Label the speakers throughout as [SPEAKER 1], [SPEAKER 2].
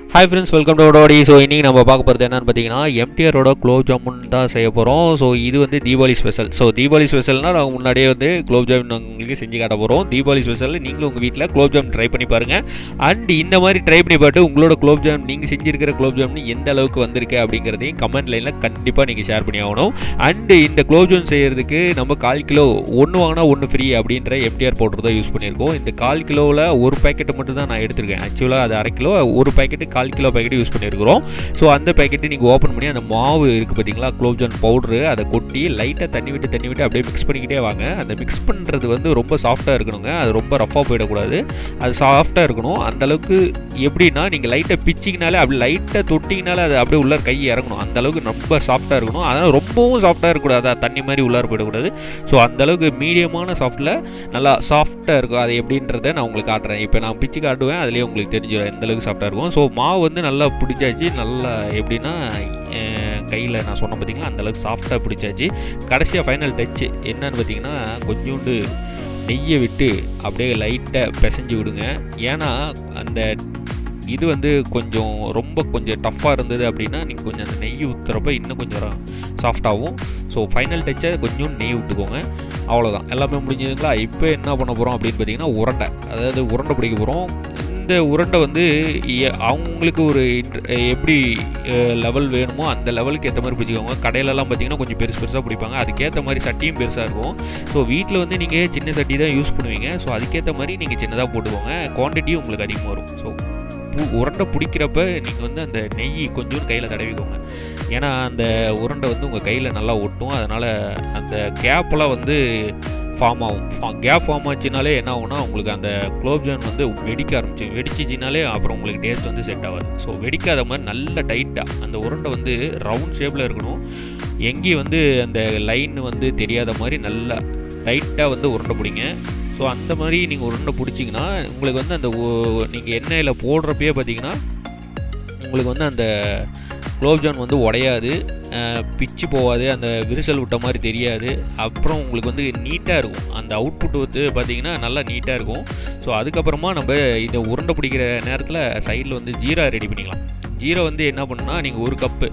[SPEAKER 1] hi friends welcome to ஓடோடி so இன்றைக்கி நம்ம பார்க்க போகிறது என்னென்னு பார்த்தீங்கன்னா எம்டிஆரோட குலோப் ஜாமுன் தான் செய்ய போகிறோம் ஸோ இது வந்து தீபாவளி ஸ்பெஷல் ஸோ தீபாவளி ஸ்பெஷல்னால் நாங்கள் முன்னாடியே வந்து குலோப் ஜாமுன் உங்களுக்கு செஞ்சு காட்ட போகிறோம் தீபாவளி ஸ்பெஷலில் நீங்களும் உங்கள் வீட்டில் குலோப் ஜாமுன் ட்ரை பண்ணி பாருங்கள் அண்ட் இந்த மாதிரி ட்ரை பண்ணி பார்த்து உங்களோட குலோப் ஜாமுன் நீங்கள் செஞ்சிருக்கிற குலோப் ஜாமுன் எந்த அளவுக்கு வந்திருக்கு அப்படிங்கிறதையும் கமெண்ட் லைனில் கண்டிப்பாக நீங்கள் ஷேர் பண்ணி ஆகணும் அண்டு இந்த குலோப் ஜாமுன் செய்கிறதுக்கு நம்ம கால் கிலோ ஒன்று வாங்கினா ஒன்று ஃப்ரீ அப்படின்ற எம்டிஆர் பவுடர் தான் யூஸ் பண்ணியிருக்கோம் இந்த கால் கிலோவில் ஒரு பேக்கெட் மட்டும் தான் நான் எடுத்திருக்கேன் ஆக்சுவலாக அது அரை கிலோ ஒரு பேக்கெட்டு கால் கிலோ பேக்கெட் யூஸ் பண்ணியிருக்கிறோம் ஸோ அந்த பேக்கெட்டு நீங்கள் ஓப்பன் பண்ணி அந்த மாவு இருக்குது பார்த்தீங்களா குலோப்ஜான் பவுட்ரு அதை கொட்டி லைட்டாக தண்ணி விட்டு தண்ணி விட்டு அப்படியே மிக்ஸ் பண்ணிக்கிட்டே வாங்க அந்த மிக்ஸ் பண்ணுறது வந்து ரொம்ப சாஃப்ட்டாக இருக்கணுங்க அது ரொம்ப ரஃபாக போயிடக்கூடாது அது சாஃப்ட்டாக இருக்கணும் அந்த அளவுக்கு எப்படின்னா நீங்கள் லைட்டாக பிச்சிங்கனாலே அப்படி லைட்டாக தொட்டிங்கனாலே அது அப்படியே உள்ளார கை இறங்கணும் அந்த அளவுக்கு ரொம்ப சாஃப்ட்டாக இருக்கணும் அதனால் ரொம்பவும் சாஃப்ட்டாக இருக்கக்கூடாது அது தண்ணி மாதிரி உள்ளார போயிடக்கூடாது ஸோ அந்த அளவுக்கு மீடியமான சாஃப்ட்டில் நல்லா சாஃப்ட்டாக இருக்கும் அது எப்படின்றத நான் உங்களுக்கு காட்டுறேன் இப்போ நான் பிச்சு காட்டுவேன் அதுலேயே உங்களுக்கு தெரிஞ்சிடும் எந்த அளவுக்கு சாஃப்ட்டாக இருக்கும் ஸோ மாவு வந்து நல்லா பிடிச்சாச்சு நல்லா எப்படின்னா கையில் நான் சொன்ன பார்த்தீங்களா அந்தளவுக்கு சாஃப்டாக பிடிச்சாச்சு கடைசியாக ஃபைனல் டச்சு என்னன்னு பார்த்தீங்கன்னா கொஞ்சோண்டு நெய்யை விட்டு அப்படியே லைட்டாக பிசைஞ்சு விடுங்க ஏன்னா அந்த இது வந்து கொஞ்சம் ரொம்ப கொஞ்சம் டஃப்பாக இருந்தது அப்படின்னா நீங்கள் கொஞ்சம் அந்த நெய் ஊற்றுறப்ப இன்னும் கொஞ்சம் சாஃப்டாகவும் ஸோ ஃபைனல் டச்சை கொஞ்சம் நெய் விட்டுக்கோங்க அவ்வளோதான் எல்லாமே முடிஞ்சதுங்களா இப்போ என்ன பண்ண போகிறோம் அப்படின்னு பார்த்தீங்கன்னா உருண்டை அதாவது உருண்டை பிடிக்க போகிறோம் இந்த உருண்டை வந்து அவங்களுக்கு ஒரு எப்படி லெவல் வேணுமோ அந்த லெவலுக்கு ஏற்ற மாதிரி பிடிச்சிக்கோங்க கடையிலலாம் பார்த்தீங்கன்னா கொஞ்சம் பெருசு பெருசாக பிடிப்பாங்க அதுக்கேற்ற மாதிரி சட்டியும் பெருசாக இருக்கும் ஸோ வீட்டில் வந்து நீங்கள் சின்ன சட்டி தான் யூஸ் பண்ணுவீங்க ஸோ அதுக்கேற்ற மாதிரி நீங்கள் சின்னதாக போட்டுக்கோங்க குவான்டிட்டியும் உங்களுக்கு அதிகமாக வரும் ஸோ உருண்டை பிடிக்கிறப்ப நீங்கள் வந்து அந்த நெய் கொஞ்சம் கையில் தடவிக்கோங்க ஏன்னா அந்த உருண்டை வந்து உங்கள் கையில் நல்லா ஒட்டும் அதனால் அந்த கேப்பெல்லாம் வந்து ஃபார்ம் ஆகும் கேப் ஃபார்ம் ஆச்சுனாலே என்ன ஆகும்னா உங்களுக்கு அந்த குலோப்ஜான் வந்து வெடிக்க ஆரம்பிச்சு வெடிச்சிச்சினாலே அப்புறம் உங்களுக்கு டேஸ்ட் வந்து செட் ஆகாது ஸோ வெடிக்காத மாதிரி நல்ல டைட்டாக அந்த உருண்டை வந்து ரவுண்ட் ஷேப்பில் இருக்கணும் எங்கேயும் வந்து அந்த லைன் வந்து தெரியாத மாதிரி நல்லா டைட்டாக வந்து உருண்டை பிடிங்க ஸோ அந்த மாதிரி நீங்கள் உருண்டை பிடிச்சிங்கன்னா உங்களுக்கு வந்து அந்த நீங்கள் எண்ணெயில் போடுறப்பயே பார்த்தீங்கன்னா உங்களுக்கு வந்து அந்த குலோப்ஜான் வந்து உடையாது பிச்சு போகாது அந்த விரிசல் விட்ட மாதிரி தெரியாது அப்புறம் உங்களுக்கு வந்து நீட்டாக இருக்கும் அந்த அவுட்புட் வந்து பார்த்திங்கன்னா நல்லா நீட்டாக இருக்கும் ஸோ அதுக்கப்புறமா நம்ம இதை உருண்டை பிடிக்கிற நேரத்தில் சைடில் வந்து ஜீரா ரெடி பண்ணிக்கலாம் ஜீரா வந்து என்ன பண்ணுன்னா நீங்கள் ஒரு கப்பு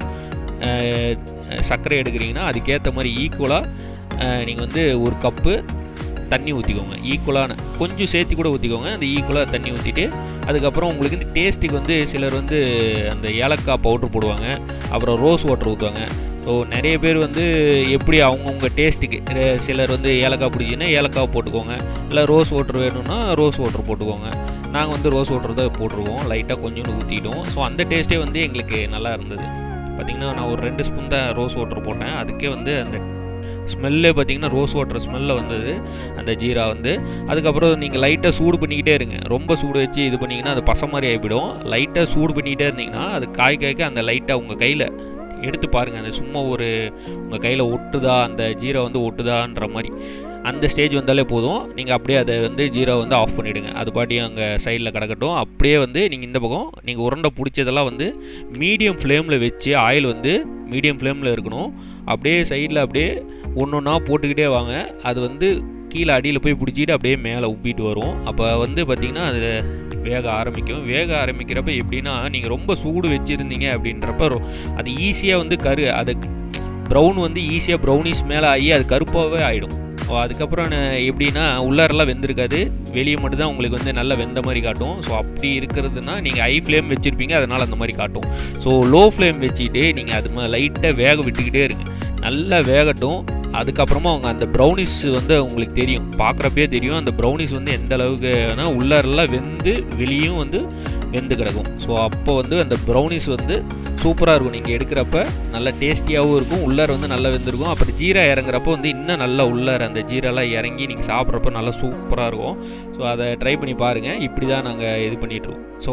[SPEAKER 1] சர்க்கரை எடுக்கிறீங்கன்னா அதுக்கேற்ற மாதிரி ஈக்குவலாக நீங்கள் வந்து ஒரு கப்பு தண்ணி ஊற்றிக்கோங்க ஈக்குவலான கொஞ்சம் சேர்த்து கூட ஊற்றிக்கோங்க அந்த ஈக்குவலாக தண்ணி ஊற்றிட்டு அதுக்கப்புறம் உங்களுக்கு இந்த டேஸ்ட்டுக்கு வந்து சிலர் வந்து அந்த ஏலக்காய் பவுட்ரு போடுவாங்க அப்புறம் ரோஸ் வாட்டர் ஊற்றுவாங்க ஸோ நிறைய பேர் வந்து எப்படி அவங்கவுங்க டேஸ்ட்டுக்கு சிலர் வந்து ஏலக்காய் பிடிச்சின்னா ஏலக்காய் போட்டுக்கோங்க இல்லை ரோஸ் வாட்டர் வேணும்னா ரோஸ் வாட்டர் போட்டுக்கோங்க நாங்கள் வந்து ரோஸ் வாட்டர் தான் போட்டுருவோம் லைட்டாக கொஞ்சோண்டு ஊற்றிட்டோம் ஸோ அந்த டேஸ்ட்டே வந்து எங்களுக்கு நல்லா இருந்தது பார்த்திங்கன்னா நான் ஒரு ரெண்டு ஸ்பூன் தான் ரோஸ் வாட்டர் போட்டேன் அதுக்கே வந்து அந்த ஸ்மெல்லே பார்த்தீங்கன்னா ரோஸ் வாட்டர் ஸ்மெல்லில் வந்தது அந்த ஜீரா வந்து அதுக்கப்புறம் நீங்கள் லைட்டாக சூடு பண்ணிக்கிட்டே இருங்க ரொம்ப சூடு வச்சு இது பண்ணிங்கன்னா அது பசை மாதிரி ஆகிவிடும் லைட்டாக சூடு பண்ணிக்கிட்டே இருந்தீங்கன்னா அது காய் காய்க்க அந்த லைட்டாக உங்கள் கையில் எடுத்து பாருங்கள் அந்த சும்மா ஒரு உங்கள் கையில் ஒட்டுதா அந்த ஜீரா வந்து ஒட்டுதான்ற மாதிரி அந்த ஸ்டேஜ் வந்தாலே போதும் நீங்கள் அப்படியே அதை வந்து ஜீரோ வந்து ஆஃப் பண்ணிவிடுங்க அது பாட்டியும் அங்கே சைடில் கிடக்கட்டும் அப்படியே வந்து நீங்கள் இந்த பக்கம் நீங்கள் உருண்டை பிடிச்சதெல்லாம் வந்து மீடியம் ஃப்ளேமில் வச்சு ஆயில் வந்து மீடியம் ஃப்ளேமில் இருக்கணும் அப்படியே சைடில் அப்படியே ஒன்று ஒன்றா போட்டுக்கிட்டே வாங்க அது வந்து கீழே அடியில் போய் பிடிச்சிட்டு அப்படியே மேலே உப்பிட்டு வரும் அப்போ வந்து பார்த்திங்கன்னா அது வேக ஆரம்பிக்கும் வேக ஆரம்பிக்கிறப்ப எப்படின்னா நீங்கள் ரொம்ப சூடு வச்சுருந்தீங்க அப்படின்றப்ப அது ஈஸியாக வந்து கரு அது ப்ரௌன் வந்து ஈஸியாக ப்ரௌனிஷ் மேலே ஆகி அது கருப்பாகவே ஆகிடும் அதுக்கப்புறம் எப்படின்னா உள்ளாரெல்லாம் வெந்திருக்காது வெளியே மட்டும் தான் உங்களுக்கு வந்து நல்லா வெந்த மாதிரி காட்டும் ஸோ அப்படி இருக்கிறதுனா நீங்கள் ஹை ஃப்ளேம் வச்சுருப்பீங்க அதனால் அந்த மாதிரி காட்டும் ஸோ லோ ஃப்ளேம் வச்சுட்டு நீங்கள் அது லைட்டாக வேக விட்டுக்கிட்டே இருங்க நல்லா வேகட்டும் அதுக்கப்புறமா அவங்க அந்த ப்ரௌனிஸ் வந்து உங்களுக்கு தெரியும் பார்க்குறப்பே தெரியும் அந்த ப்ரௌனிஸ் வந்து எந்த அளவுக்குனா உள்ளாரெல்லாம் வெந்து வெளியும் வந்து வெந்து கிடக்கும் ஸோ அப்போ வந்து அந்த ப்ரௌனிஸ் வந்து சூப்பராக இருக்கும் நீங்கள் எடுக்கிறப்ப நல்லா டேஸ்டியாகவும் இருக்கும் உள்ளார வந்து நல்லா வெந்திருக்கும் அப்புறம் ஜீரா இறங்குறப்போ வந்து இன்னும் நல்லா உள்ளார அந்த ஜீராலாம் இறங்கி நீங்கள் சாப்பிட்றப்ப நல்லா சூப்பராக இருக்கும் ஸோ அதை ட்ரை பண்ணி பாருங்கள் இப்படி தான் நாங்கள் இது பண்ணிகிட்ருக்கோம் ஸோ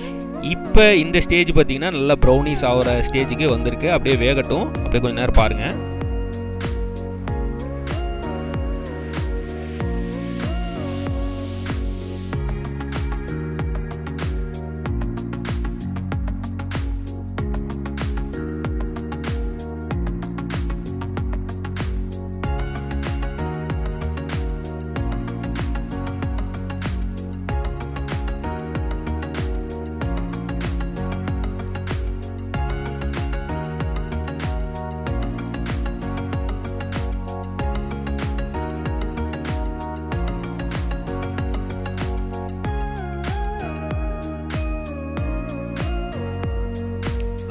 [SPEAKER 1] இப்போ இந்த ஸ்டேஜ் பார்த்திங்கன்னா நல்லா ப்ரௌனிஸ் ஆகிற ஸ்டேஜுக்கு வந்திருக்கு அப்படியே வேகட்டும் அப்படியே கொஞ்சம் நேரம் பாருங்கள்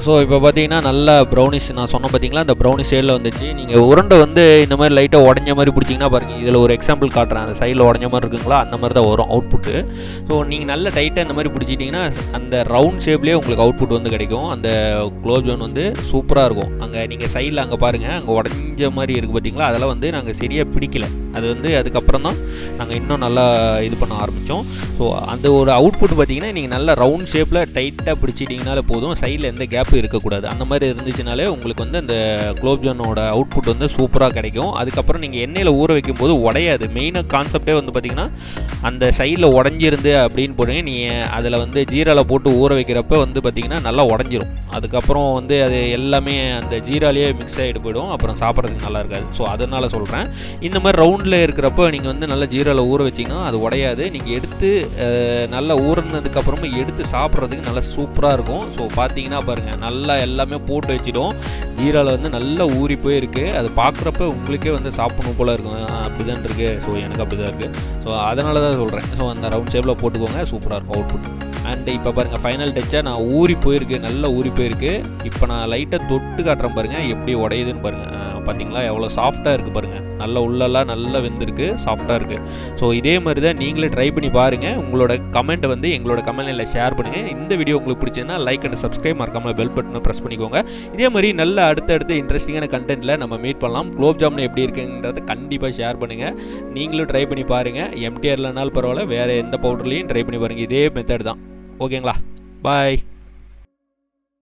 [SPEAKER 1] ஸோ இப்போ பார்த்தீங்கன்னா நல்ல ப்ரௌனிஷ் நான் சொன்ன பார்த்தீங்களா அந்த ப்ரௌனிஷ் ஷேடில் வந்துச்சு நீங்கள் உருண்டை வந்து இந்த மாதிரி லைட்டாக உடஞ்ச மாதிரி பிடிச்சிங்கன்னா பாருங்கள் இதில் ஒரு எக்ஸாம்பிள் காட்டுறேன் அந்த சைடில் உடஞ்ச மாதிரி இருக்குங்களா அந்த மாதிரி தான் வரும் அவுட்புட்டு ஸோ நீங்கள் நல்ல டைட்டாக இந்த மாதிரி பிடிச்சிட்டிங்கன்னா அந்த ரவுண்ட் ஷேப்லேயே உங்களுக்கு அவுட்புட் வந்து கிடைக்கும் அந்த குலோப் ஜாமுன் வந்து சூப்பராக இருக்கும் அங்கே நீங்கள் சைடில் அங்கே பாருங்கள் அங்கே உடஞ்ச மாதிரி இருக்குது பார்த்தீங்களா அதெல்லாம் வந்து நாங்கள் சரியாக பிடிக்கல அது வந்து அதுக்கப்புறம் தான் நாங்கள் இன்னும் நல்லா இது பண்ண ஆரம்பித்தோம் ஸோ அந்த ஒரு அவுட்புட் பார்த்தீங்கன்னா நீங்கள் நல்ல ரவுண்ட் ஷேப்பில் டைட்டாக பிடிச்சிட்டிங்கனாலே போதும் சைடில் எந்த கேப்பும் இருக்கக்கூடாது அந்த மாதிரி இருந்துச்சுனாலே உங்களுக்கு வந்து அந்த குலோப் ஜாமோட அவுட்புட் வந்து சூப்பராக கிடைக்கும் அதுக்கப்புறம் நீங்கள் எண்ணெயில் ஊற வைக்கும் போது உடையாது மெயினாக கான்செப்டே வந்து பார்த்தீங்கன்னா அந்த சைடில் உடஞ்சிருந்து அப்படின்னு போடுங்க நீங்கள் அதில் வந்து ஜீராவில் போட்டு ஊற வைக்கிறப்ப வந்து பார்த்தீங்கன்னா நல்லா உடஞ்சிரும் அதுக்கப்புறம் வந்து அது எல்லாமே அந்த ஜீராலேயே மிக்ஸ் ஆகிட்டு போயிடும் அப்புறம் சாப்பிட்றதுக்கு நல்லா இருக்காது ஸோ அதனால் சொல்கிறேன் இந்த மாதிரி ரவுண்டில் இருக்கிறப்ப நீங்கள் வந்து நல்லா ஜீராவில் ஊற வச்சிங்கன்னா அது உடையாது நீங்கள் எடுத்து அஹ், நல்லா ஊறினதுக்கப்புறமா எடுத்து சாப்பிட்றதுக்கு நல்லா சூப்பராக இருக்கும் ஸோ பார்த்தீங்கன்னா பாருங்கள் நல்லா எல்லாமே போட்டு வச்சிடும் ஜீராவில் வந்து நல்லா ஊறி போயிருக்கு அது பார்க்குறப்ப உங்களுக்கே வந்து சாப்பிடணும் போல இருக்கும் அப்படி தான் இருக்குது ஸோ எனக்கு அப்படி தான் இருக்குது ஸோ அதனால தான் சொல்கிறேன் ஸோ அந்த ரவுண்ட் ஷேப்பில் போட்டுக்கோங்க சூப்பராக இருக்கும் அவுட்புட் அண்ட் இப்போ பாருங்கள் ஃபைனல் டச்சாக நான் ஊறி போயிருக்கு நல்லா ஊறி போயிருக்கு இப்போ நான் லைட்டாக தொட்டு காட்டுறேன் பாருங்கள் எப்படி உடையுதுன்னு பாருங்கள் பார்த்தீங்களா எவ்வளோ சாஃப்டாக இருக்குது பாருங்கள் நல்ல உள்ளெல்லாம் நல்லா வெந்திருக்கு சாஃப்டாக இருக்குது ஸோ இதே மாதிரி தான் நீங்களே ட்ரை பண்ணி பாருங்கள் உங்களோட கமெண்ட்டை வந்து எங்களோட கமெண்ட்டில் ஷேர் பண்ணுங்கள் இந்த வீடியோ உங்களுக்கு பிடிச்சதுன்னா லைக் அண்ட் சப்ஸ்கிரைப் மறக்காமல் பெல் பட்டனை ப்ரெஸ் பண்ணிக்கோங்க இதே மாதிரி நல்ல அடுத்தடுத்து இன்ட்ரெஸ்டிங்கான கண்டென்ட்டில் நம்ம மீட் பண்ணலாம் குலோப் ஜாமுன் எப்படி இருக்குங்கிறத கண்டிப்பாக ஷேர் பண்ணுங்கள் நீங்களும் ட்ரை பண்ணி பாருங்கள் எம்டிஆர் இல்லைனாலும் பரவாயில்ல வேறு எந்த பவுடர்லையும் ட்ரை பண்ணி பாருங்கள் இதே மெத்தட் தான் ஓகேங்களா பாய்